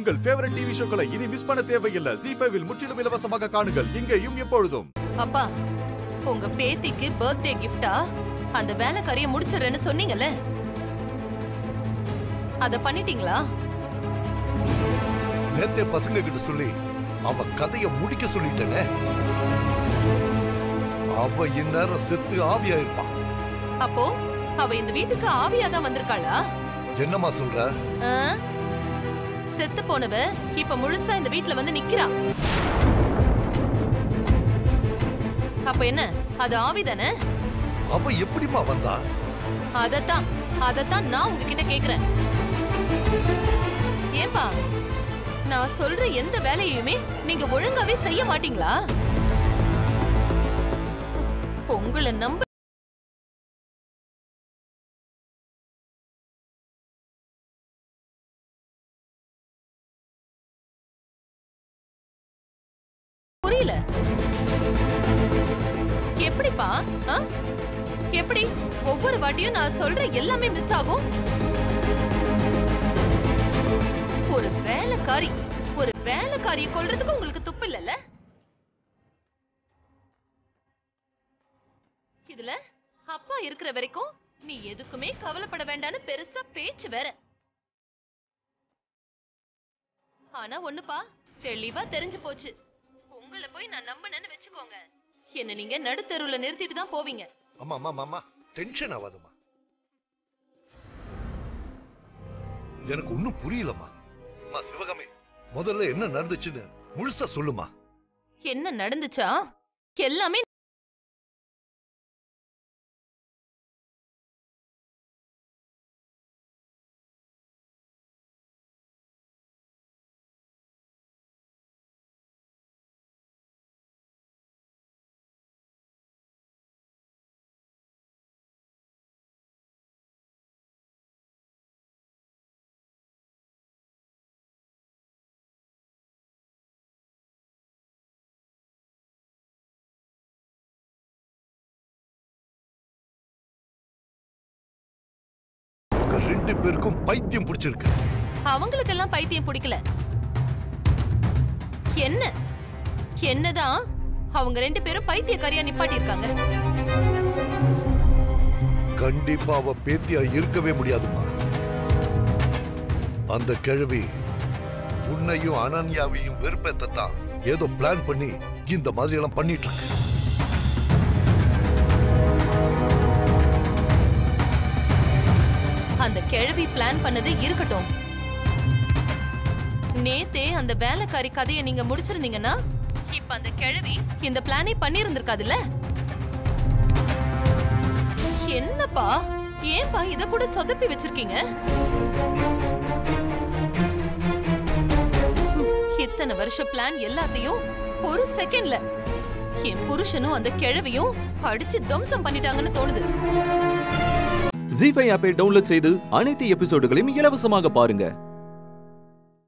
உங்கள் favourite TV ஷோக்களை இனி miss பண்ண தேவையில்லை ஜி ஃபைவில் முற்றிலும் இலவசமாக காணுங்கள் இங்கேயும் எப்பொழுதும் அப்பா உங்க பேத்திக்கு பர்த்டே கிஃப்டா அந்த வேலைக்காரிய முடிச்சிடுறேன்னு சொன்னீங்கல்ல அத பண்ணிட்டீங்களா நேத்தே பசங்க கிட்ட சொல்லி அவ கதைய முடிக்க சொல்லிட்டேனே அவ இந்நேரம் செத்து ஆவியா இருப்பான் அப்போ அவ இந்த வீட்டுக்கு ஆவியா தான் வந்திருக்காளா என்னம்மா சொல்ற ஆ? செத்து போனவ இப்ப முழுசா இந்த வீட்ல வந்து நிக்கிறா அப்ப என்ன அது ஆவி தானே அவ எப்படிம்மா வந்தா அதத்தான் அதத்தான் நான் உங்ககிட்ட கேக்குறேன் ஏன்பா நான் சொல்ற எந்த வேலையுமே நீங்க ஒழுங்காவே செய்ய மாட்டீங்களா உங்களை நம்ப புரியல எப்படிப்பா ஆ? எப்படி ஒவ்வொரு வாட்டியும் நான் சொல்ற எல்லாமே மிஸ் ஆகும் ஒரு வேலைக்காரி ஒரு வேலைக்காரிய கொல்றதுக்கு உங்களுக்கு துப்பு இல்லல்ல இதுல அப்பா இருக்கிற வரைக்கும் நீ எதுக்குமே கவலைப்பட வேண்டாம்னு பெருசா பேச்சு வேற ஆனா ஒண்ணுப்பா தெளிவா தெரிஞ்சு போச்சு உங்களை போய் நான் நம்பினேன்னு வச்சுக்கோங்க என்ன நீங்க நடுத்தெருவுல நிறுத்திட்டு தான் போவீங்க அம்மா அம்மா அம்மா, அம்மா டென்ஷன் ஆகாதம்மா எனக்கு ஒண்ணும் புரியலம்மா அம்மா சிவகாமி முதல்ல என்ன நடந்துச்சுன்னு முழுசா சொல்லுமா என்ன நடந்துச்சா எல்லாமே உங்க ரெண்டு பேருக்கும் பைத்தியம் பிடிச்சிருக்கு அவங்களுக்கெல்லாம் பைத்தியம் பிடிக்கல என்ன என்னதான் அவங்க ரெண்டு பேரும் பைத்தியக்காரியா நிப்பாட்டி இருக்காங்க கண்டிப்பா அவ பேத்தியா இருக்கவே முடியாதும்மா அந்த கிழவி உன்னையும் அனன்யாவையும் வெறுப்பேத்தான் ஏதோ பிளான் பண்ணி இந்த மாதிரி எல்லாம் பண்ணிட்டு இருக்கு அந்த கிழவி பிளான் பண்ணது இருக்கட்டும் நேத்தே அந்த வேலைக்காரி கதையை நீங்க முடிச்சிருந்தீங்கன்னா இப்ப அந்த கிழவி இந்த பிளானே பண்ணியிருந்திருக்காதுல்ல என்னப்பா ஏன்பா இத கூட சொதப்பி வச்சிருக்கீங்க இத்தனை வருஷ பிளான் எல்லாத்தையும் ஒரு செகண்ட்ல என் புருஷனும் அந்த கிழவியும் அடிச்சு தம்சம் பண்ணிட்டாங்கன்னு தோணுது ஜி ஃபைவ் ஆப்பை டவுன்லோட் செய்து அனைத்து எபிசோடுகளையும் இலவசமாக பாருங்க